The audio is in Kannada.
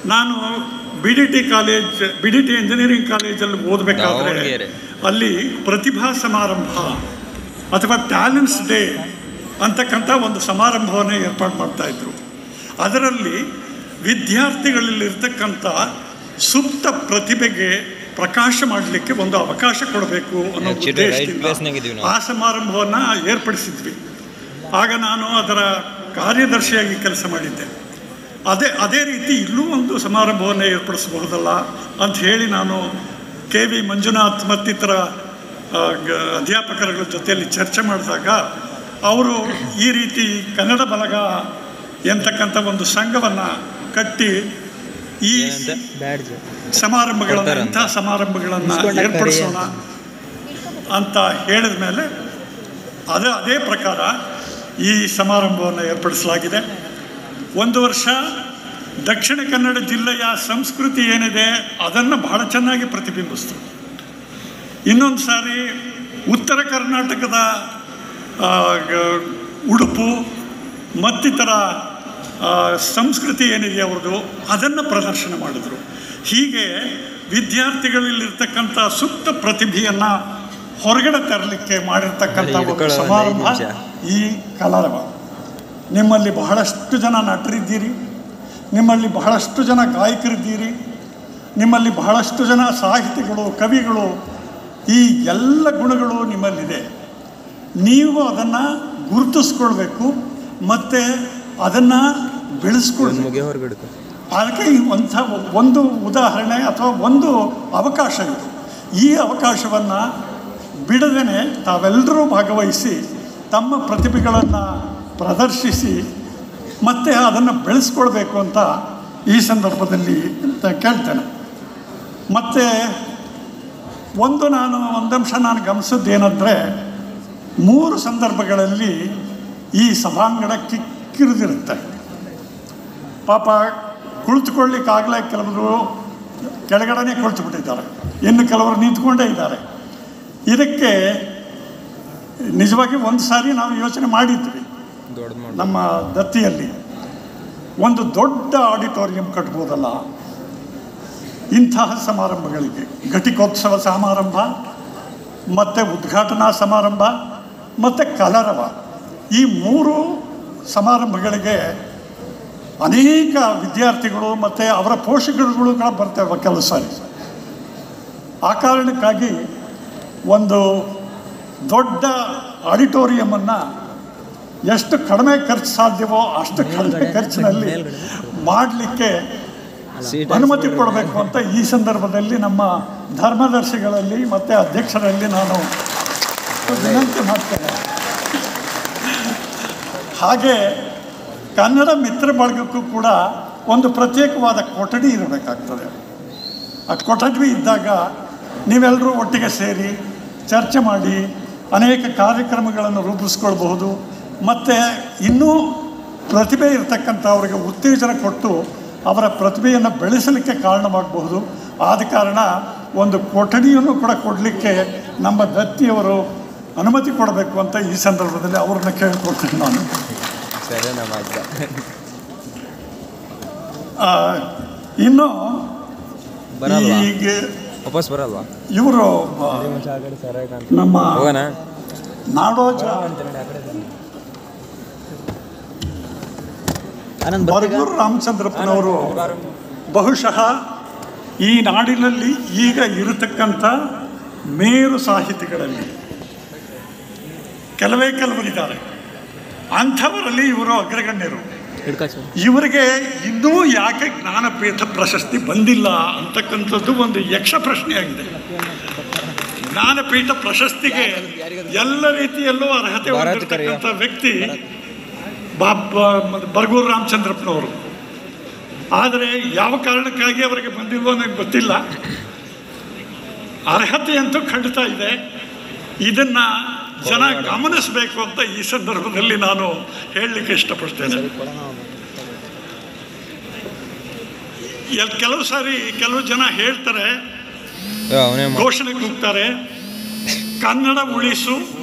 ನಾನು B D T college B D T engineering ಕಾಲೇಜಲ್ಲಿ ಓದಬೇಕಾದ್ರೆ ದಾವಣಗೆರೆ. ಅಲ್ಲಿ ಪ್ರತಿಭಾ ಸಮಾರಂಭ ಅಥವಾ ಟ್ಯಾಲೆಂಟ್ಸ್ ಡೇ ಅಂತಕ್ಕಂಥ ಒಂದು ಸಮಾರಂಭವನ್ನು ಏರ್ಪಾಡು ಮಾಡ್ತಾಯಿದ್ರು ಅದರಲ್ಲಿ ವಿದ್ಯಾರ್ಥಿಗಳಲ್ಲಿರ್ತಕ್ಕಂಥ ಸುಪ್ತ ಪ್ರತಿಭೆಗೆ ಪ್ರಕಾಶ ಮಾಡಲಿಕ್ಕೆ ಒಂದು ಅವಕಾಶ ಕೊಡಬೇಕು ಅನ್ನೋ Actually, right place ನಾಗ್ ಇದೀವಿ ಉದ್ದೇಶದಿಂದ ನಾವು. ಆ ಸಮಾರಂಭವನ್ನು ಏರ್ಪಡಿಸಿದ್ವಿ ಆಗ ನಾನು ಅದರ ಕಾರ್ಯದರ್ಶಿಯಾಗಿ ಕೆಲಸ ಮಾಡಿದ್ದೆ ಅದೇ ಅದೇ ರೀತಿ ಇಲ್ಲೂ ಒಂದು ಸಮಾರಂಭವನ್ನು ಏರ್ಪಡಿಸಬಹುದಲ್ಲ ಅಂತ ಹೇಳಿ ನಾನು ಕೆ ವಿ ಮಂಜುನಾಥ್ ಮತ್ತಿತರ ಆ, ಗ- ಅಧ್ಯಾಪಕರುಗಳ ಜೊತೆಯಲ್ಲಿ ಚರ್ಚೆ ಮಾಡಿದಾಗ ಅವರು ಈ ರೀತಿ ಕನ್ನಡ ಬಲಗ ಎಂತಕ್ಕಂಥ ಒಂದು ಸಂಘವನ್ನು ಕಟ್ಟಿ ಈ ಏನಂತ? ಬ್ಯಾಡ್ಜ್ ಸಮಾರಂಭಗಳನ್ನು ಕೊಡ್ತಾರಂತ. ಇಂಥ ಸಮಾರಂಭಗಳನ್ನು ಇಸ್ಕೊಂಡ ಏರ್ಪಡಿಸೋಣ ಅಂತ ಹೇಳಿದ ಮೇಲೆ ಅದು ಅದೇ ಪ್ರಕಾರ ಈ ಸಮಾರಂಭವನ್ನು ಏರ್ಪಡಿಸಲಾಗಿದೆ ಒಂದು ವರ್ಷ ದಕ್ಷಿಣ ಕನ್ನಡ ಜಿಲ್ಲೆಯ ಸಂಸ್ಕೃತಿ ಏನಿದೆ ಅದನ್ನು ಬಹಳ ಚೆನ್ನಾಗಿ ಪ್ರತಿಬಿಂಬಿಸ್ತು ಇನ್ನೊಂದು ಸಾರಿ ಉತ್ತರ ಕರ್ನಾಟಕದ ಆ, ಗ- ಉಡುಪು ಮತ್ತಿತರ ಆ, ಸಂಸ್ಕೃತಿ ಏನಿದೆ ಅವ್ರದ್ದು ಅದನ್ನು ಪ್ರದರ್ಶನ ಮಾಡಿದ್ರು ಹೀಗೆ ವಿದ್ಯಾರ್ಥಿಗಳಲ್ಲಿರ್ತಕ್ಕಂಥ ಸುಪ್ತ ಪ್ರತಿಭೆಯನ್ನು ಹೊರಗಡೆ ತರಲಿಕ್ಕೆ ಮಾಡಿರ್ತಕ್ಕಂಥ ಒಂದು ಹಿಡ್ಕೊಳ್ಳೋ ಒಂದು ಸಮಾರಂಭ ಐದು ನಿಮಿಷ. ಈ ಕಲಾರವ ನಿಮ್ಮಲ್ಲಿ ಬಹಳಷ್ಟು ಜನ ನಟರಿದ್ದೀರಿ ನಿಮ್ಮಲ್ಲಿ ಬಹಳಷ್ಟು ಜನ ಗಾಯಕರಿದ್ದೀರಿ ನಿಮ್ಮಲ್ಲಿ ಬಹಳಷ್ಟು ಜನ ಸಾಹಿತಿಗಳು ಕವಿಗಳು ಈ ಎಲ್ಲ ಗುಣಗಳು ನಿಮ್ಮಲ್ಲಿದೆ ನೀವು ಅದನ್ನು ಗುರುತಿಸ್ಕೊಳ್ಬೇಕು ಮತ್ತು ಅದನ್ನು ಬೆಳೆಸ್ಕೊಳ್ಬೇಕು ಮುಗಿ ಹೊರಗಿಡ್ತು ಅದಕ್ಕೆ ಈ ಒಂಥ ಒಂದು ಉದಾಹರಣೆ ಅಥವಾ ಒಂದು ಅವಕಾಶ ಇದು ಈ ಅವಕಾಶವನ್ನು ಬಿಡದೇ ತಾವೆಲ್ಲರೂ ಭಾಗವಹಿಸಿ ತಮ್ಮ ಪ್ರತಿಭೆಗಳನ್ನು ಪ್ರದರ್ಶಿಸಿ ಮತ್ತು ಅದನ್ನು ಬೆಳೆಸ್ಕೊಳ್ಬೇಕು ಅಂತ ಈ ಸಂದರ್ಭದಲ್ಲಿ ಅಂತ ಕೇಳ್ತೇನೆ ಮತ್ತು ಒಂದು ನಾನು ಒಂದಂಶ ನಾನು ಗಮನಿಸಿದ್ದೇನೆಂದರೆ ಮೂರು ಸಂದರ್ಭಗಳಲ್ಲಿ ಈ ಸಭಾಂಗಣ ಕಿಕ್ಕಿರಿದಿರುತ್ತೆ ಪಾಪ ಕುಳಿತುಕೊಳ್ಳಿಕ್ಕಾಗಲೇ ಕೆಲವರು ಕೆಳಗಡೆನೇ ಕುಳಿತುಬಿಟ್ಟಿದ್ದಾರೆ ಇನ್ನು ಕೆಲವರು ನಿಂತ್ಕೊಂಡೇ ಇದ್ದಾರೆ ಇದಕ್ಕೆ ನಿಜವಾಗಿ ಒಂದು ಸಾರಿ ನಾವು ಯೋಚನೆ ಮಾಡಿದ್ವಿ ದೊಡ್ಡ ಮಾಡಿ ನಮ್ಮ ದತ್ತಿಯಲ್ಲಿ ಒಂದು ದೊಡ್ಡ ಆಡಿಟೋರಿಯಂ ಕಟ್ಬೋದಲ್ಲ ಇಂತಹ ಸಮಾರಂಭಗಳಿಗೆ ಘಟಿಕೋತ್ಸವ ಸಮಾರಂಭ ಮತ್ತು ಉದ್ಘಾಟನಾ ಸಮಾರಂಭ ಮತ್ತು ಕಲರವ ಈ ಮೂರು ಸಮಾರಂಭಗಳಿಗೆ ಅನೇಕ ವಿದ್ಯಾರ್ಥಿಗಳು ಮತ್ತು ಅವರ ಪೋಷಕರುಗಳು ಕೂಡ ಬರ್ತವೆ ಕೆಲವು ಸಾರಿ ಆ ಕಾರಣಕ್ಕಾಗಿ ಒಂದು ದೊಡ್ಡ ಆಡಿಟೋರಿಯಮನ್ನು ಎಷ್ಟು ಕಡಿಮೆ ಖರ್ಚು ಸಾಧ್ಯವೋ ಅಷ್ಟು ಕಡಿಮೆ ಖರ್ಚಿನಲ್ಲಿ ಮಾಡಲಿಕ್ಕೆ ಸೀಟ್ ಅನುಮತಿ ಕೊಡಬೇಕು ಅಂತ ಈ ಸಂದರ್ಭದಲ್ಲಿ ನಮ್ಮ ಧರ್ಮದರ್ಶಿಗಳಲ್ಲಿ ಮತ್ತು ಅಧ್ಯಕ್ಷರಲ್ಲಿ ನಾನು ವಿನಂತಿ ಮಾಡ್ತೇನೆ ಹಾಗೆ ಕನ್ನಡ ಮಿತ್ರ ಬಳಗಕ್ಕೂ ಕೂಡ ಒಂದು ಪ್ರತ್ಯೇಕವಾದ ಕೊಠಡಿ ಇರಬೇಕಾಗ್ತದೆ ಆ ಕೊಠಡಿ ಇದ್ದಾಗ ನೀವೆಲ್ಲರೂ ಒಟ್ಟಿಗೆ ಸೇರಿ ಚರ್ಚೆ ಮಾಡಿ ಅನೇಕ ಕಾರ್ಯಕ್ರಮಗಳನ್ನು ರೂಪಿಸ್ಕೊಳ್ಬಹುದು ಮತ್ತು ಇನ್ನೂ ಪ್ರತಿಭೆ ಇರತಕ್ಕಂಥವ್ರಿಗೆ ಉತ್ತೇಜನ ಕೊಟ್ಟು ಅವರ ಪ್ರತಿಭೆಯನ್ನು ಬೆಳೆಸಲಿಕ್ಕೆ ಕಾರಣವಾಗಬಹುದು ಆದ ಕಾರಣ ಒಂದು ಕೊಠಡಿಯನ್ನು ಕೂಡ ಕೊಡಲಿಕ್ಕೆ ನಮ್ಮ ದತ್ತಿಯವರು ಅನುಮತಿ ಕೊಡಬೇಕು ಅಂತ ಈ ಸಂದರ್ಭದಲ್ಲಿ ಅವ್ರನ್ನ ಕೇಳ್ಕೊಳ್ತೇನೆ ನಾನು ಸರಿ ನಮ್ಮ ಅಜ್ಜ ಆ, ಇನ್ನು ಬರಲ್ವಾ ಈಗ ವಾಪಸ್ ಬರಲ್ವಾ ಇವರು ನಮ್ಮ ಹೋಗೋಣ ನಾಡೋಜ ಆನಂದ್ ಬರಗೂರು ರಾಮಚಂದ್ರಪ್ಪನವರು ಬಹುಶಃ ಈ ನಾಡಿನಲ್ಲಿ ಈಗ ಇರತಕ್ಕಂಥ ಮೇರು ಸಾಹಿತಿಗಳಲ್ಲಿ ಕೆಲವೇ ಕೆಲವರಿದ್ದಾರೆ ಅಂಥವರಲ್ಲಿ ಇವರು ಅಗ್ರಗಣ್ಯರು ಹಿಡ್ಕಾಚು ಇವರಿಗೆ ಇನ್ನೂ ಯಾಕೆ ಜ್ಞಾನಪೀಠ ಪ್ರಶಸ್ತಿ ಬಂದಿಲ್ಲ ಅಂತಕ್ಕಂಥದ್ದು ಒಂದು ಯಕ್ಷ ಪ್ರಶ್ನೆಯಾಗಿದೆ ಜ್ಞಾನಪೀಠ ಪ್ರಶಸ್ತಿಗೆ ಎಲ್ಲ ರೀತಿಯಲ್ಲೂ ಅರ್ಹತೆ ಭರತ್ ಹೊಂದಿರತಕ್ಕಂಥ ವ್ಯಕ್ತಿ ಬಾಬಾ ಬರಗೂರು ರಾಮಚಂದ್ರಪ್ಪನವರು ಆದರೆ ಯಾವ ಕಾರಣಕ್ಕಾಗಿ ಅವರಿಗೆ ಬಂದಿಲ್ವೋ ನನಗೆ ಗೊತ್ತಿಲ್ಲ ಅರ್ಹತೆ ಅಂತೂ ಖಂಡಿತ ಇದೆ ಇದನ್ನು ಜನ ಗಮನಿಸಬೇಕು ಅಂತ ಈ ಸಂದರ್ಭದಲ್ಲಿ ನಾನು ಹೇಳಲಿಕ್ಕೆ ಇಷ್ಟಪಡ್ತೇನೆ ಎಲ್ ಕೆಲವು ಸಾರಿ ಕೆಲವು ಜನ ಹೇಳ್ತಾರೆ ಅವನೇ ಘೋಷಣೆ ಕೂಗ್ತಾರೆ ಕನ್ನಡ ಉಳಿಸು